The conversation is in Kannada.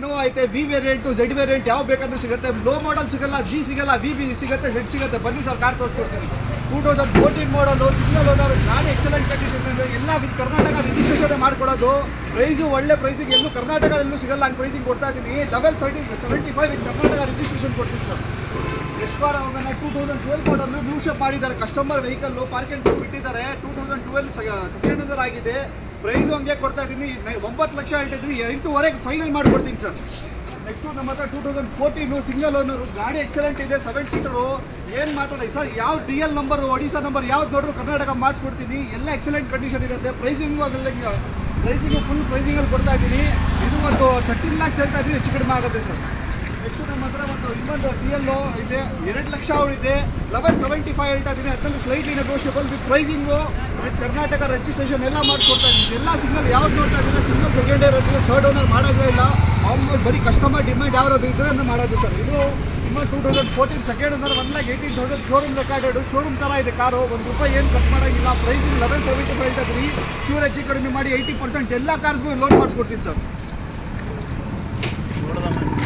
ಇನೋವಾ ಐತೆ ವಿ ವೇರಿಯಂಟು ಜೆಡ್ ವೇರಿಯಂಟ್ ಯಾವ ಬೇಕಾದ್ರೂ ಸಿಗುತ್ತೆ ಲೋ ಮಾಡಲ್ ಸಿಗಲ್ಲ ಜಿ ಸಿಗಲ್ಲ ವಿ ಬಿ ಸಿಗುತ್ತೆ ಜೆಡ್ ಸಿಗುತ್ತೆ ಬನ್ನಿ ಸರ್ ಕಾರ್ ತೋರಿಸ್ಕೊಡ್ತೀನಿ ಟೂ ತೌಸಂಡ್ ಫೋರ್ಟೀನ್ ಮಾಡಲು ಸಿಂಗಲ್ ಓನರ್ ಗಾಡಿ ಎಕ್ಸಲೆಂಟ್ ಕಂಡೀಷನ್ ಇದೆ ಎಲ್ಲ ವಿತ್ ಕರ್ನಾಟಕ ರಿಜಿಸ್ಟ್ರೇಷನ್ ಮಾಡ್ಕೊಡೋದು ಪ್ರೈಸು ಒಳ್ಳೆ ಪ್ರೈಸಿಗೆ ಎಲ್ಲೂ ಕರ್ನಾಟಕ ಎಲ್ಲೂ ಸಿಗಲ್ಲ ಹಂಗೆ ಪ್ರೈಸಿಂಗ್ ಕೊಡ್ತಾ ಇದ್ದೀನಿ level seventy seventy five with Karnataka registration ಕೊಡ್ತೀನಿ ಸರ್ ಎಷ್ಟು ಬಾರ್ ಹೋಗೋಣ ಟೂ ತೌಸಂಡ್ ಟ್ವೆಲ್ ಮಾಡಲು ನ್ಯೂ ಶೇಪ್ ಮಾಡಿದ್ದಾರೆ ಕಸ್ಟಮರ್ ವೆಹಿಕಲ್ ಪಾರ್ಕಿಂಗ್ ಸರ್ ಬಿಟ್ಟಿದ್ದಾರೆ two thousand twelve second owner ಆಗಿದೆ ಪ್ರೈಸು ಹಂಗೆ ಕೊಡ್ತಾ ಇದ್ದೀನಿ ನೈ- ಒಂಬತ್ತು ಲಕ್ಷ ಹೇಳ್ತಿದ್ದೀನಿ ಎಂಟೂವರೆಗೆ ಫೈನಲ್ ಮಾಡ್ಕೊಡ್ತೀನಿ ಸರ್ ನೆಕ್ಸ್ಟು ನಮ್ಮ ಹತ್ರ two thousand fourteen single owner ಗಾಡಿ ಎಕ್ಸಲೆಂಟ್ ಇದೆ ಸೆವೆನ್ ಸೀಟರು ಏನು ಮಾತಾಡಿ ಸರ್ ಯಾವ D L number Odisha number ಯಾವ್ದು ನೋಡ್ರು ಕರ್ನಾಟಕ ಮಾಡಿಸ್ಕೊಡ್ತೀನಿ ಎಲ್ಲ ಎಕ್ಸಲೆಂಟ್ ಕಂಡೀಷನ್ ಇರುತ್ತೆ ಪ್ರೈಸಿಂಗು ಅದೆಲ್ಲ ಪ್ರೈಸಿಂಗು ಫುಲ್ ಪ್ರೈಸಿಂಗಲ್ಲಿ ಕೊಡ್ತಾ ಇದ್ದೀನಿ ಇದು ಒಂದು ತರ್ಟೀನ್ ಲ್ಯಾಕ್ಸ್ ಹೇಳ್ತಾ ಇದ್ದೀನಿ ಹೆಚ್ಚು ಕಡಿಮೆ ಆಗುತ್ತೆ ಸರ್ ನೆಕ್ಸ್ಟ್ ನಮ್ಮ ಹತ್ರ ಒಂದು ಇನ್ನೊಂದು ಡಿ ಎಲ್ ಇದೆ ಎರಡು ಲಕ್ಷ ಇದೆ ಲೆವೆಲ್ ಸೆವೆಂಟಿ ಫೈವ್ ಹೇಳ್ತಾ ಇದ್ದೀನಿ ಅದರಲ್ಲಿ slightly negotiable with pricing with Karnataka registration ಎಲ್ಲ ಮಾಡಿಕೊಡ್ತಾ ಇದ್ದೀನಿ ಎಲ್ಲ ಸಿಂಗಲ್ ಯಾವ್ದು ನೋಡ್ತಾ ಇದ್ದೀನಿ ಸಿಂಗಲ್ ಸೆಕೆಂಡ್ ಇಯರ್ ಇರೋದಿಲ್ಲ ಥರ್ಡ್ ಓನರ್ ಮಾಡೋದೇ ಇಲ್ಲ ಅವ್ನು ಬರೀ ಕಸ್ಟಮರ್ ಡಿಮ್ಯಾಂಡ್ ಯಾವ್ದು ಇದ್ರೆ ಅದನ್ನ ಮಾಡೋದು ಸರ್ ಇದು ನಿಮ್ಮ two thousand fourteen second owner one lakh eighteen thousand showroom recorded showroom ಥರ ಇದೆ ಕಾರು ಒಂದು ರೂಪಾಯಿ ಏನು ಖರ್ಚು ಮಾಡೋಂಗಿಲ್ಲ ಪ್ರೈಸಿಂಗ್ ಲೆವೆಲ್ ಸೆವೆಂಟಿ ಫೈವ್ ಹೇಳ್ತಾ ಇದ್ದೀನಿ ಚೂರು ಹೆಚ್ಚು ಕಡಿಮೆ ಮಾಡಿ ಏಯ್ಟಿ ಪರ್ಸೆಂಟ್ ಎಲ್ಲ ಕಾರ್ಸ್ಗೂ ಲೋನ್ ಮಾಡಿಸ್ಕೊಡ್ತೀನಿ ಸರ್